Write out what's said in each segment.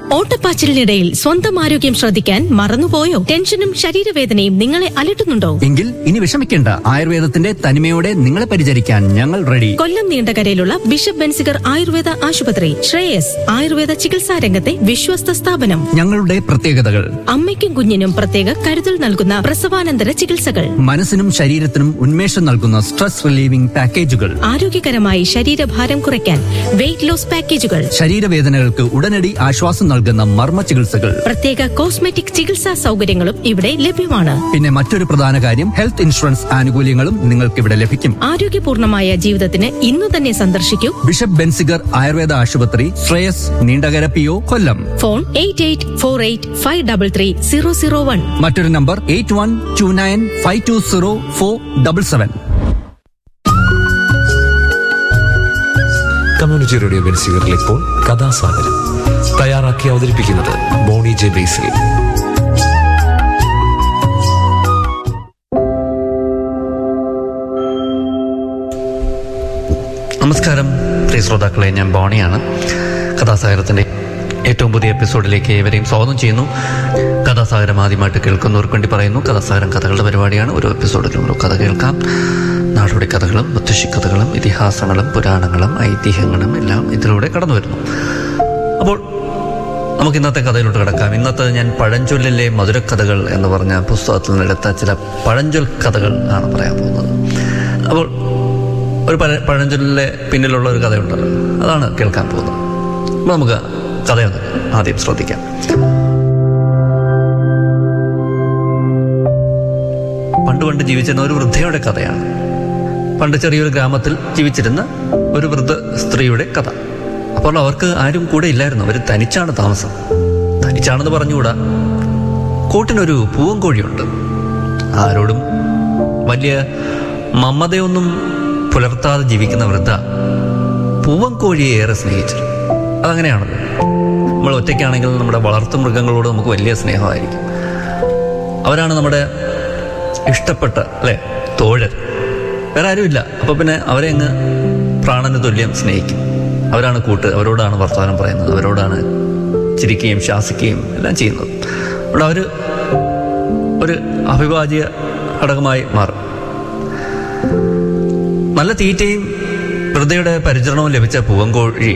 ഓട്ടപ്പാച്ചിലിനിടയിൽ സ്വന്തം ആരോഗ്യം ശ്രദ്ധിക്കാൻ മറന്നുപോയോ ടെൻഷനും ശരീരവേദനയും നിങ്ങളെ അലട്ടുന്നുണ്ടോ എങ്കിൽ ഇനി വിഷമിക്കേണ്ട ആയുർവേദത്തിന്റെ തനിമയോടെ നിങ്ങളെ പരിചരിക്കാൻ ഞങ്ങൾ റെഡി കൊല്ലം നീണ്ടകരയിലുള്ള ബിഷപ്പ് ബെൻസിഗർ ആയുർവേദ ആശുപത്രി ശ്രേയസ് ആയുർവേദ ചികിത്സാ രംഗത്തെ വിശ്വസ്ത സ്ഥാപനം ഞങ്ങളുടെ പ്രത്യേകതകൾ അമ്മയ്ക്കും കുഞ്ഞിനും പ്രത്യേക കരുതൽ നൽകുന്ന പ്രസവാനന്തര ചികിത്സകൾ മനസ്സിനും ശരീരത്തിനും ഉന്മേഷം നൽകുന്ന സ്ട്രെസ് റിലീവിംഗ് പാക്കേജുകൾ ആരോഗ്യകരമായി ശരീരഭാരം കുറയ്ക്കാൻ വെയിറ്റ് ലോസ് പാക്കേജുകൾ ശരീരവേദനകൾക്ക് ഉടനടി ആശ്വാസം നൽകുന്ന മർമ്മ ചികിത്സകൾ പ്രത്യേക കോസ്മെറ്റിക് ചികിത്സാ സൗകര്യങ്ങളും ഇവിടെ ലഭ്യമാണ് പിന്നെ മറ്റൊരു പ്രധാന കാര്യം ഹെൽത്ത് ഇൻഷുറൻസ് ആനുകൂല്യങ്ങളും നിങ്ങൾക്ക് ഇവിടെ ലഭിക്കും ആരോഗ്യപൂർണമായ ജീവിതത്തിന് ഇന്നു തന്നെ സന്ദർശിക്കൂ ബിഷപ്പ് ബെൻസിഗർ ആയുർവേദ ആശുപത്രി Sreyas Neendakara P O Kollam phone eight eight four eight five double three zero zero one മറ്റൊരു number eight one two nine five two zero four double seven community radio ബെൻസിഗറിൽ ഇപ്പോൾ കഥാസാഗരം തയ്യാറാക്കി അവതരിപ്പിക്കുന്നത് ബോണി ജെ ബേസിൽ നമസ്കാരം പ്രിയ ശ്രോതാക്കളെ ഞാൻ ബോണിയാണ് കഥാസാഗരത്തിൻ്റെ ഏറ്റവും പുതിയ എപ്പിസോഡിലേക്ക് ഏവരെയും സ്വാഗതം ചെയ്യുന്നു കഥാസാഗരം ആദ്യമായിട്ട് കേൾക്കുന്നവർക്ക് വേണ്ടി പറയുന്നു കഥാസാഗരം കഥകളുടെ പരിപാടിയാണ് ഓരോ എപ്പിസോഡിലും ഓരോ കഥ കേൾക്കാം നാടോടി കഥകളും മുത്തശ്ശി കഥകളും ഇതിഹാസങ്ങളും പുരാണങ്ങളും ഐതിഹ്യങ്ങളും എല്ലാം ഇതിലൂടെ കടന്നു വരുന്നു അപ്പോൾ നമുക്ക് ഇന്നത്തെ കഥയിലോട്ട് കിടക്കാം ഇന്നത്തെ ഞാൻ പഴഞ്ചൊല്ലിലെ മധുരക്കഥകൾ എന്ന് പറഞ്ഞ പുസ്തകത്തിൽ നിന്നെടുത്ത ചില പഴഞ്ചൊൽ കഥകൾ ആണ് പറയാൻ പോകുന്നത് അപ്പോൾ ഒരു പഴ പഴഞ്ചൊല്ലിലെ പിന്നിലുള്ള ഒരു കഥയുണ്ടല്ലോ അതാണ് കേൾക്കാൻ പോകുന്നത് അപ്പോൾ നമുക്ക് കഥയൊന്ന് ആദ്യം ശ്രദ്ധിക്കാം പണ്ട് പണ്ട് ജീവിച്ചിരുന്ന ഒരു വൃദ്ധയുടെ കഥയാണ് പണ്ട് ചെറിയൊരു ഗ്രാമത്തിൽ ജീവിച്ചിരുന്ന ഒരു വൃദ്ധ സ്ത്രീയുടെ കഥ അപ്പോൾ അവർക്ക് ആരും കൂടെ ഇല്ലായിരുന്നു അവർ തനിച്ചാണ് താമസം തനിച്ചാണെന്ന് പറഞ്ഞുകൂടാ കൂട്ടിനൊരു പൂവൻകോഴിയുണ്ട് ആരോടും വലിയ മമതയൊന്നും പുലർത്താതെ ജീവിക്കുന്ന വൃദ്ധ പൂവൻകോഴിയെ ഏറെ സ്നേഹിച്ചു അതങ്ങനെയാണല്ലോ നമ്മൾ ഒറ്റയ്ക്കാണെങ്കിൽ നമ്മുടെ വളർത്തു മൃഗങ്ങളോട് നമുക്ക് വലിയ സ്നേഹമായിരിക്കും അവരാണ് നമ്മുടെ ഇഷ്ടപ്പെട്ട അല്ലെ തോഴർ വേറെ ആരുമില്ല അപ്പൊ പിന്നെ അവരെ അങ്ങ് പ്രാണന് തുല്യം സ്നേഹിക്കും അവരാണ് കൂട്ട് അവരോടാണ് വർത്തമാനം പറയുന്നത് അവരോടാണ് ചിരിക്കുകയും ശാസിക്കുകയും എല്ലാം ചെയ്യുന്നത് അവിടെ അവർ ഒരു അഭിവാജ്യ ഘടകമായി മാറും നല്ല തീറ്റയും ഹൃദയുടെ പരിചരണവും ലഭിച്ച പൂവൻകോഴി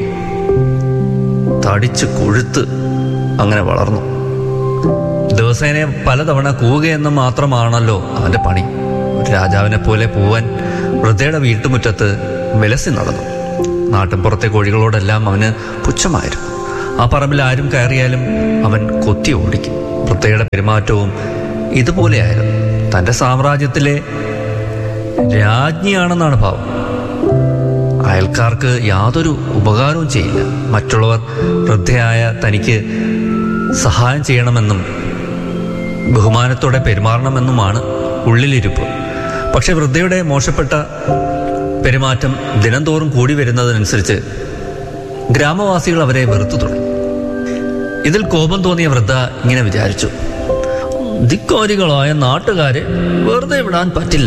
തടിച്ച് കൊഴുത്ത് അങ്ങനെ വളർന്നു ദിവസേന പലതവണ കൂവുകയെന്ന് മാത്രമാണല്ലോ അവന്റെ പണി ഒരു രാജാവിനെ പോലെ പൂവൻ വൃദ്ധയുടെ വീട്ടുമുറ്റത്ത് വിലസി നടന്നു നാട്ടിൻപുറത്തെ കോഴികളോടെല്ലാം അവന് പുച്ഛമായിരുന്നു ആ പറമ്പിൽ ആരും കയറിയാലും അവൻ കൊത്തി ഓടിക്കും വൃദ്ധയുടെ പെരുമാറ്റവും ഇതുപോലെയായിരുന്നു തന്റെ സാമ്രാജ്യത്തിലെ രാജ്ഞിയാണെന്നാണ് ഭാവം അയൽക്കാർക്ക് യാതൊരു ഉപകാരവും ചെയ്യില്ല മറ്റുള്ളവർ വൃദ്ധയായ തനിക്ക് സഹായം ചെയ്യണമെന്നും ബഹുമാനത്തോടെ പെരുമാറണമെന്നുമാണ് ഉള്ളിലിരിപ്പ് പക്ഷെ വൃദ്ധയുടെ മോശപ്പെട്ട പെരുമാറ്റം ദിനംതോറും കൂടി വരുന്നതിനനുസരിച്ച് ഗ്രാമവാസികൾ അവരെ വെറുത്തു തുടങ്ങി ഇതിൽ കോപം തോന്നിയ വൃദ്ധ ഇങ്ങനെ വിചാരിച്ചു ധിക്കാരികളായ നാട്ടുകാരെ വെറുതെ വിടാൻ പറ്റില്ല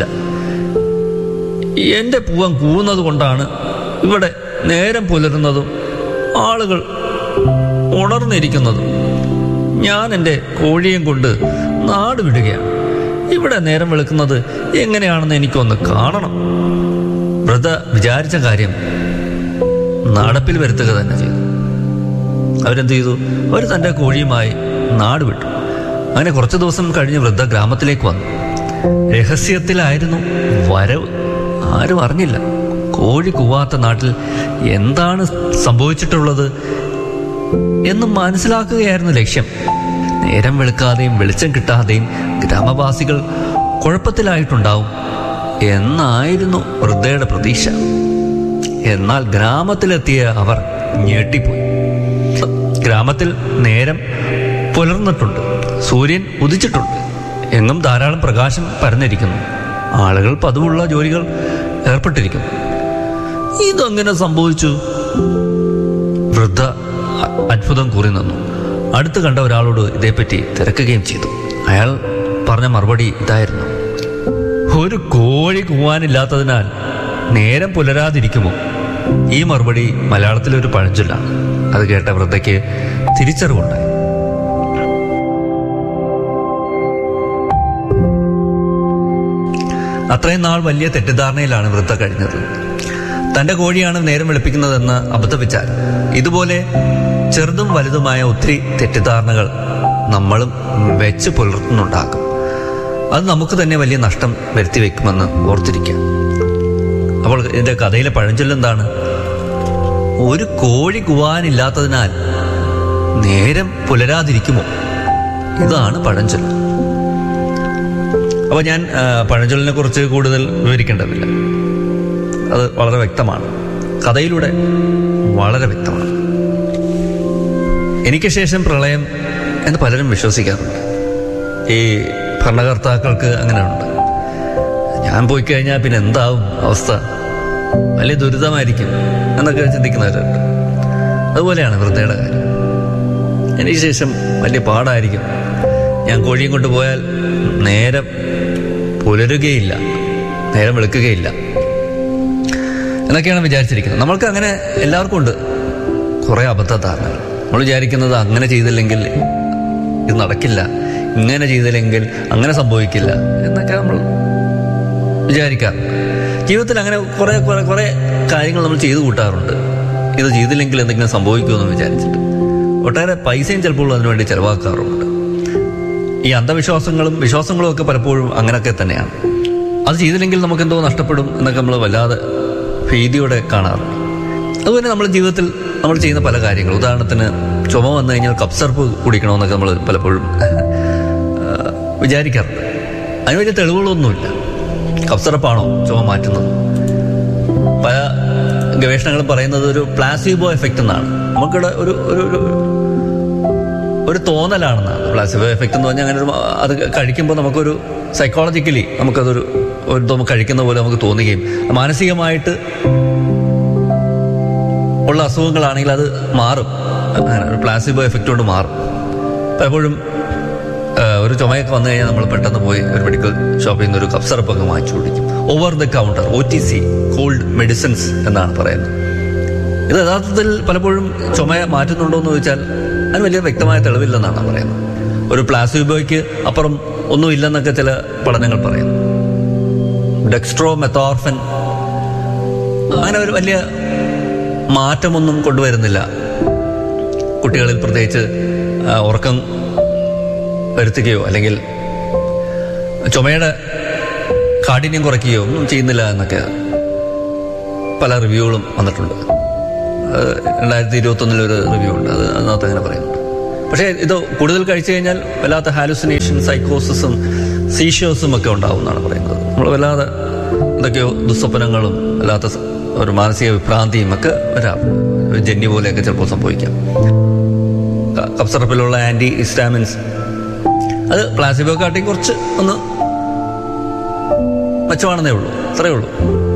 എന്റെ പൂവൻ കൂവുന്നത് കൊണ്ടാണ് ഇവിടെ നേരം പുലരുന്നതും ആളുകൾ ഉണർന്നിരിക്കുന്നതും ഞാൻ എൻ്റെ കോഴിയും കൊണ്ട് നാട് വിടുകയാണ് ഇവിടെ നേരം വെളുക്കുന്നത് എങ്ങനെയാണെന്ന് എനിക്കൊന്ന് കാണണം വൃത വിചാരിച്ച കാര്യം നടപ്പിൽ വരുത്തുക തന്നെ ചെയ്തു അവരെന്ത് ചെയ്തു അവർ തൻ്റെ കോഴിയുമായി നാട് വിട്ടു അങ്ങനെ കുറച്ച് ദിവസം കഴിഞ്ഞ് വൃദ്ധ ഗ്രാമത്തിലേക്ക് വന്നു രഹസ്യത്തിലായിരുന്നു വരവ് ആരും അറിഞ്ഞില്ല കോഴി കൂവാത്ത നാട്ടിൽ എന്താണ് സംഭവിച്ചിട്ടുള്ളത് എന്ന് മനസ്സിലാക്കുകയായിരുന്നു ലക്ഷ്യം നേരം വെളുക്കാതെയും വെളിച്ചം കിട്ടാതെയും ഗ്രാമവാസികൾ കുഴപ്പത്തിലായിട്ടുണ്ടാവും എന്നായിരുന്നു വൃദ്ധയുടെ പ്രതീക്ഷ എന്നാൽ ഗ്രാമത്തിലെത്തിയ അവർ ഞെട്ടിപ്പോയി ഗ്രാമത്തിൽ നേരം പുലർന്നിട്ടുണ്ട് സൂര്യൻ ഉദിച്ചിട്ടുണ്ട് എങ്ങും ധാരാളം പ്രകാശം പരന്നിരിക്കുന്നു ആളുകൾ പതിവുള്ള ജോലികൾ ഏർപ്പെട്ടിരിക്കുന്നു ഇതെങ്ങനെ സംഭവിച്ചു വൃദ്ധ അ- അത്ഭുതം കൂറി നിന്നു അടുത്ത് കണ്ട ഒരാളോട് ഇതേപ്പറ്റി തിരക്കുകയും ചെയ്തു അയാൾ പറഞ്ഞ മറുപടി ഇതായിരുന്നു ഒരു കോഴി കൂവാനില്ലാത്തതിനാൽ നേരം പുലരാതിരിക്കുമോ ഈ മറുപടി മലയാളത്തിലെ ഒരു പഴഞ്ചൊല്ലാണ് അത് കേട്ട വൃദ്ധയ്ക്ക് തിരിച്ചറിവുണ്ടായി അത്രയും നാൾ വലിയ തെറ്റിദ്ധാരണയിലാണ് വൃദ്ധ കഴിഞ്ഞത് തന്റെ കോഴിയാണ് നേരം വെളുപ്പിക്കുന്നതെന്ന് അബദ്ധവിച്ചാൽ ഇതുപോലെ ചെറുതും വലുതുമായ ഒത്തിരി തെറ്റിദ്ധാരണകൾ നമ്മളും വെച്ച് പുലർത്തുന്നുണ്ടാകും അത് നമുക്ക് തന്നെ വലിയ നഷ്ടം വരുത്തി വെക്കുമെന്ന് ഓർത്തിരിക്കാം അപ്പോൾ ഇതിന്റെ കഥയിലെ പഴഞ്ചൊല്ലെന്താണ് ഒരു കോഴി കുവാനില്ലാത്തതിനാൽ നേരം പുലരാതിരിക്കുമോ ഇതാണ് പഴഞ്ചൊല്ല് അപ്പൊ ഞാൻ ആ, പഴഞ്ചൊല്ലിനെ കുറിച്ച് കൂടുതൽ വിവരിക്കേണ്ടതില്ല അത് വളരെ വ്യക്തമാണ് കഥയിലൂടെ വളരെ വ്യക്തമാണ് എനിക്ക് ശേഷം പ്രളയം എന്ന് പലരും വിശ്വസിക്കാറുണ്ട് ഈ ഭരണകർത്താക്കൾക്ക് അങ്ങനെ ഉണ്ട് ഞാൻ പോയി കഴിഞ്ഞാൽ പിന്നെ എന്താവും അവസ്ഥ വലിയ ദുരിതമായിരിക്കും എന്നൊക്കെ ചിന്തിക്കുന്നവരുണ്ട് അതുപോലെയാണ് വൃദ്ധയുടെ കാര്യം എനിക്ക് ശേഷം വലിയ പാടായിരിക്കും ഞാൻ കോഴിയും കൊണ്ട് പോയാൽ നേരം പുലരുകയില്ല നേരം വെളുക്കുകയില്ല എന്നൊക്കെയാണ് വിചാരിച്ചിരിക്കുന്നത് നമ്മൾക്ക് അങ്ങനെ എല്ലാവർക്കും ഉണ്ട് കുറേ അബദ്ധ ധാരണകൾ നമ്മൾ വിചാരിക്കുന്നത് അങ്ങനെ ചെയ്തില്ലെങ്കിൽ ഇത് നടക്കില്ല ഇങ്ങനെ ചെയ്തില്ലെങ്കിൽ അങ്ങനെ സംഭവിക്കില്ല എന്നൊക്കെ നമ്മൾ വിചാരിക്കാം ജീവിതത്തിൽ അങ്ങനെ കുറെ കുറെ കുറെ കാര്യങ്ങൾ നമ്മൾ ചെയ്തു കൂട്ടാറുണ്ട് ഇത് ചെയ്തില്ലെങ്കിൽ എന്തെങ്കിലും സംഭവിക്കുമെന്ന് വിചാരിച്ചിട്ട് ഒട്ടേറെ പൈസയും ചിലപ്പോൾ അതിനുവേണ്ടി ചെലവാക്കാറുണ്ട് ഈ അന്ധവിശ്വാസങ്ങളും വിശ്വാസങ്ങളും ഒക്കെ പലപ്പോഴും അങ്ങനെയൊക്കെ തന്നെയാണ് അത് ചെയ്തില്ലെങ്കിൽ നമുക്ക് എന്തോ നഷ്ടപ്പെടും എന്നൊക്കെ നമ്മൾ വല്ലാതെ ഭീതിയോടെ കാണാറുണ്ട് അതുപോലെ നമ്മുടെ ജീവിതത്തിൽ നമ്മൾ ചെയ്യുന്ന പല കാര്യങ്ങളും ഉദാഹരണത്തിന് ചുമ വന്നു കഴിഞ്ഞാൽ കപ്സർപ്പ് കുടിക്കണമെന്നൊക്കെ നമ്മൾ പലപ്പോഴും ആ, വിചാരിക്കാറുണ്ട് അതിന് വലിയ തെളിവുകളൊന്നുമില്ല കപ്സറപ്പാണോ ചുമ മാറ്റുന്നത് പല ഗവേഷണങ്ങളും പറയുന്നത് ഒരു പ്ലാസിബോ എഫക്റ്റ് എന്നാണ് നമുക്കിവിടെ ഒരു ഒരു ഒരു ഒരു തോന്നലാണെന്നാണ് പ്ലാസിബോ എഫക്റ്റ് എന്ന് പറഞ്ഞാൽ അങ്ങനെ ഒരു അത് കഴിക്കുമ്പോൾ നമുക്കൊരു സൈക്കോളജിക്കലി നമുക്കതൊരു ഒരു നമുക്ക് കഴിക്കുന്ന പോലെ നമുക്ക് തോന്നുകയും മാനസികമായിട്ട് ഉള്ള അസുഖങ്ങളാണെങ്കിൽ അത് മാറും അങ്ങനെ ഒരു പ്ലാസിബോ എഫക്റ്റ് കൊണ്ട് മാറും പലപ്പോഴും ആ, ഒരു ചുമയൊക്കെ വന്നു കഴിഞ്ഞാൽ നമ്മൾ പെട്ടെന്ന് പോയി ഒരു മെഡിക്കൽ ഷോപ്പിൽ നിന്ന് ഒരു കഫ് സിറപ്പ് അങ്ങ് വാങ്ങിച്ചു കുടിക്കും over the counter O T C cold medicines എന്നാണ് പറയുന്നത് ഇത് യഥാർത്ഥത്തിൽ പലപ്പോഴും ചുമ മാറ്റുന്നുണ്ടോ എന്ന് ചോദിച്ചാൽ അതിന് വലിയ വ്യക്തമായ തെളിവില്ലെന്നാണ് പറയുന്നത് ഒരു പ്ലാസിബോയ്ക്ക് അപ്പുറം ഒന്നുമില്ലെന്നൊക്കെ ചില പഠനങ്ങൾ പറയുന്നു ഡെക്സ്ട്രോ മെത്തോർഫൻ അങ്ങനെ ഒരു വലിയ മാറ്റമൊന്നും കൊണ്ടുവരുന്നില്ല കുട്ടികളിൽ പ്രത്യേകിച്ച് ആ, ഉറക്കം വരുത്തുകയോ അല്ലെങ്കിൽ ചുമയുടെ കാഠിന്യം കുറയ്ക്കുകയോ ഒന്നും ചെയ്യുന്നില്ല എന്നൊക്കെ പല റിവ്യൂകളും വന്നിട്ടുണ്ട് അത് രണ്ടായിരത്തി ഇരുപത്തൊന്നിൽ ഒരു റിവ്യൂ ഉണ്ട് അത് അതിനകത്ത് അങ്ങനെ പറയുന്നുണ്ട് പക്ഷേ ഇത് കൂടുതൽ കഴിച്ചു കഴിഞ്ഞാൽ വല്ലാത്ത ഹാലുസിനേഷൻ സൈക്കോസിസും സീഷ്യോസും ഒക്കെ ഉണ്ടാവും എന്നാണ് പറയുന്നത് നമ്മൾ വല്ലാതെ എന്തൊക്കെയോ ദുസ്വപ്നങ്ങളും വല്ലാത്ത സ- ഒരു മാനസിക വിഭ്രാന്തിയും ഒക്കെ വരാം ഒരു ജന്യ പോലെയൊക്കെ ചിലപ്പോൾ സംഭവിക്കാം ക- കഫ്സിറപ്പിലുള്ള ആന്റി ഹിസ്റ്റാമിൻസ് അത് പ്ലാസിബോ കാട്ടി കുറച്ച് ഒന്ന് മെച്ചമാണെന്നേ ഉള്ളൂ അത്രേ ഉള്ളൂ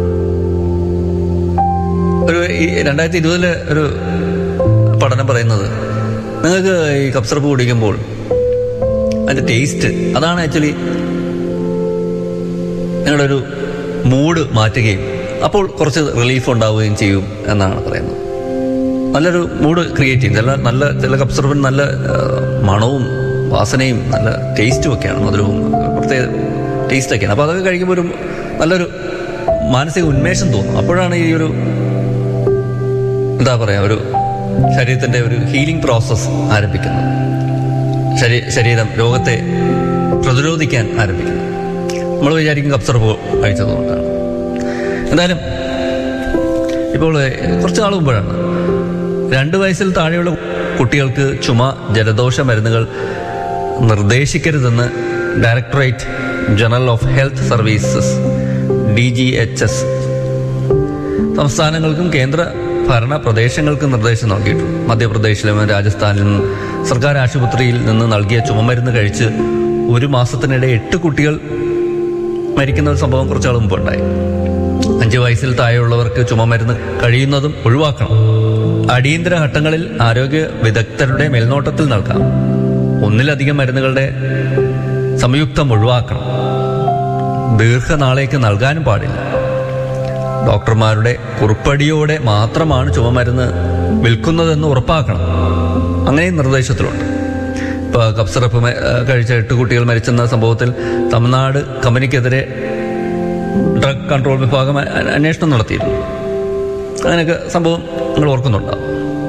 ഒരു ഈ രണ്ടായിരത്തി ഇരുപതിലെ ഒരു പഠനം പറയുന്നത് നിങ്ങൾക്ക് ഈ കപ്സിറപ്പ് കുടിക്കുമ്പോൾ അതിന്റെ ടേസ്റ്റ് അതാണ് ആക്ച്വലി നിങ്ങളുടെ ഒരു മൂഡ് മാറ്റുകയും അപ്പോൾ കുറച്ച് റിലീഫ് ഉണ്ടാവുകയും ചെയ്യും എന്നാണ് പറയുന്നത് നല്ലൊരു മൂഡ് ക്രിയേറ്റ് ചെയ്യും ചില നല്ല ചില കപ്സിറപ്പിന് നല്ല ആ, മണവും വാസനയും നല്ല ടേസ്റ്റും ഒക്കെയാണ് മധുരവും പ്രത്യേക ടേസ്റ്റൊക്കെയാണ് അപ്പോൾ അതൊക്കെ കഴിക്കുമ്പോൾ ഒരു നല്ലൊരു മാനസിക ഉന്മേഷം തോന്നും അപ്പോഴാണ് ഈ ഒരു എന്താ പറയാ ഒരു ശരീരത്തിന്റെ ഒരു ഹീലിംഗ് പ്രോസസ്സ് ആരംഭിക്കുന്നത് ശരീ ശരീരം രോഗത്തെ പ്രതിരോധിക്കാൻ ആരംഭിക്കുന്നു നമ്മൾ വിചാരിക്കും കപ്സർപ്പ് കഴിച്ചതുകൊണ്ടാണ് എന്തായാലും ഇപ്പോൾ കുറച്ച് നാൾ മുമ്പാണ് രണ്ട് വയസ്സിൽ താഴെയുള്ള കുട്ടികൾക്ക് ചുമ ജലദോഷ മരുന്നുകൾ നിർദ്ദേശിക്കരുതെന്ന് directorate general of health services D G H S സംസ്ഥാനങ്ങൾക്കും കേന്ദ്ര ഭരണ പ്രദേശങ്ങൾക്കും നിർദ്ദേശം നൽകിയിട്ടുണ്ട് മധ്യപ്രദേശിലും രാജസ്ഥാനിലും സർക്കാർ ആശുപത്രിയിൽ നിന്ന് നൽകിയ ചുമമരുന്ന് കഴിച്ച് ഒരു മാസത്തിനിടെ എട്ട് കുട്ടികൾ മരിക്കുന്ന ഒരു സംഭവം കുറച്ചാൾ മുമ്പുണ്ടായി അഞ്ച് വയസ്സിൽ താഴെയുള്ളവർക്ക് ചുമമരുന്ന് കഴിയുന്നതും ഒഴിവാക്കണം അടിയന്തര ഘട്ടങ്ങളിൽ ആരോഗ്യ വിദഗ്ധരുടെ മേൽനോട്ടത്തിൽ നൽകാം ഒന്നിലധികം മരുന്നുകളുടെ സംയുക്തം ഒഴിവാക്കണം ദീർഘനാളേക്ക് നൽകാനും പാടില്ല ഡോക്ടർമാരുടെ കുറിപ്പടിയോടെ മാത്രമാണ് ചുമമരുന്ന് വിൽക്കുന്നതെന്ന് ഉറപ്പാക്കണം അങ്ങനെയും നിർദ്ദേശത്തിലുണ്ട് ഇപ്പോൾ കപ്പ് സിറപ്പ് മ- ആ, കഴിച്ച എട്ട് കുട്ടികൾ മരിച്ചെന്ന സംഭവത്തിൽ തമിഴ്നാട് കമ്പനിക്കെതിരെ ഡ്രഗ് കൺട്രോൾ വിഭാഗം അ- അ- അന്വേഷണം നടത്തിയിരുന്നു അങ്ങനെയൊക്കെ സംഭവം നിങ്ങൾ ഓർക്കുന്നുണ്ടാവും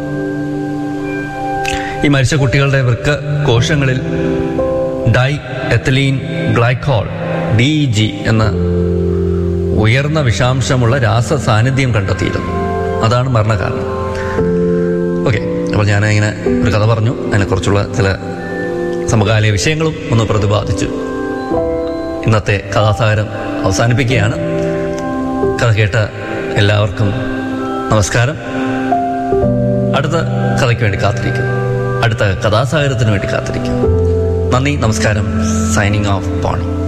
ഈ മരിച്ച കുട്ടികളുടെ വൃക്ക കോശങ്ങളിൽ diethylene glycol D G എന്ന ഉയർന്ന വിഷാംശമുള്ള രാസ സാന്നിധ്യം കണ്ടെത്തിയിരുന്നു അതാണ് മരണകാരണം ഓക്കെ അപ്പോൾ ഞാൻ ഇങ്ങനെ ഒരു കഥ പറഞ്ഞു അതിനെക്കുറിച്ചുള്ള ചില സമകാലിക വിഷയങ്ങളും ഒന്ന് പ്രതിപാദിച്ചു ഇന്നത്തെ കഥാസാഗരം അവസാനിപ്പിക്കുകയാണ് കഥ കേട്ട എല്ലാവർക്കും നമസ്കാരം അടുത്ത കഥയ്ക്ക് വേണ്ടി കാത്തിരിക്കും അടുത്ത കഥാസാഗരത്തിന് വേണ്ടി കാത്തിരിക്കും നന്ദി നമസ്കാരം സൈനിങ് ഓഫ് പോണം